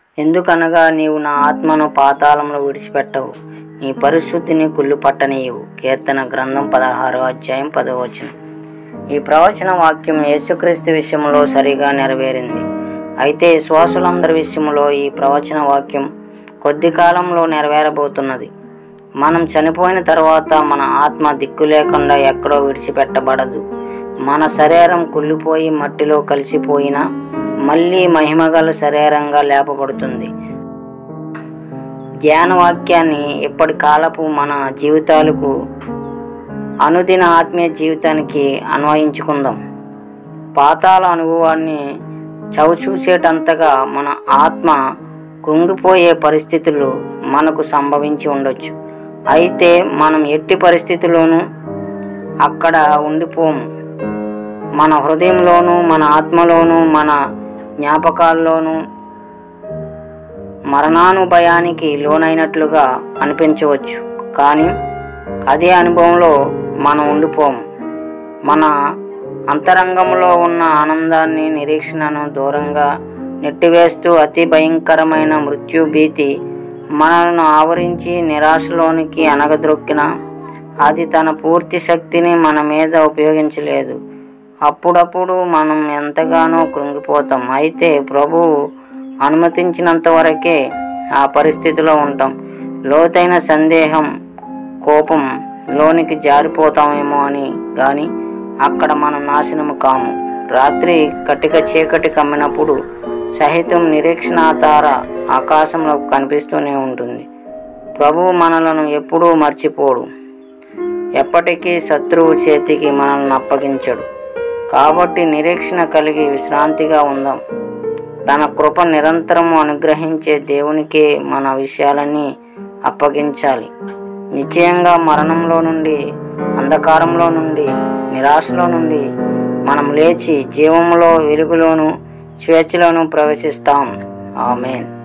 ఎందుకనగా నీవు నా ఆత్మను పాతాళంలో విడిచిపెట్టవు నీ పరిశుద్ధిని కుళ్ళు పట్టనీయవు కీర్తన గ్రంథం పదహారో అధ్యాయం పదవచనం ఈ ప్రవచన వాక్యం యేసుక్రీస్తు విషయంలో సరిగా నెరవేరింది అయితే విశ్వాసులందరి విషయంలో ఈ ప్రవచన వాక్యం కొద్ది కాలంలో నెరవేరబోతున్నది మనం చనిపోయిన తర్వాత మన ఆత్మ దిక్కు లేకుండా ఎక్కడో విడిచిపెట్టబడదు మన శరీరం కుళ్ళిపోయి మట్టిలో కలిసిపోయినా మళ్ళీ మహిమగల శరీరంగా లేపబడుతుంది ధ్యాన వాక్యాన్ని ఎప్పటి కాలపు మన జీవితాలకు అనుదిన ఆత్మీయ జీవితానికి అన్వయించుకుందాం పాతాల అనుభవాన్ని చవిచూసేటంతగా మన ఆత్మ కృంగిపోయే పరిస్థితులు మనకు సంభవించి ఉండొచ్చు అయితే మనం ఎట్టి పరిస్థితుల్లోనూ అక్కడ ఉండిపోము మన హృదయంలోనూ మన ఆత్మలోనూ మన జ్ఞాపకాల్లోనూ మరణానుభయానికి లోనైనట్లుగా అనిపించవచ్చు కానీ అదే అనుభవంలో మనం ఉండిపోము మన అంతరంగంలో ఉన్న ఆనందాన్ని నిరీక్షణను దూరంగా నెట్టివేస్తూ అతి భయంకరమైన మృత్యు భీతి మనలను ఆవరించి నిరాశలోనికి అనగద్రొక్కిన అది తన పూర్తి శక్తిని మన మీద ఉపయోగించలేదు అప్పుడప్పుడు మనం ఎంతగానో కృంగిపోతాం అయితే ప్రభువు అనుమతించినంత వరకే ఆ పరిస్థితిలో ఉంటాం లోతైన సందేహం కోపం లోనికి జారిపోతామేమో అని కానీ అక్కడ మనం నాశనము కాము రాత్రి కటిక చీకటి కమ్మినప్పుడు సహితం నిరీక్షణ తార ఆకాశంలో కనిపిస్తూనే ఉంటుంది ప్రభువు మనలను ఎప్పుడూ మర్చిపోడు ఎప్పటికీ శత్రువు చేతికి మనల్ని అప్పగించడు కాబట్టి నిరీక్షణ కలిగి విశ్రాంతిగా ఉందాం తన కృప నిరంతరము అనుగ్రహించే దేవునికే మన విషయాలన్నీ అప్పగించాలి నిశ్చయంగా మరణంలో నుండి అంధకారంలో నుండి నిరాశలో నుండి మనం లేచి జీవంలో వెలుగులోను స్వేచ్ఛలోను ప్రవేశిస్తాం ఆమెన్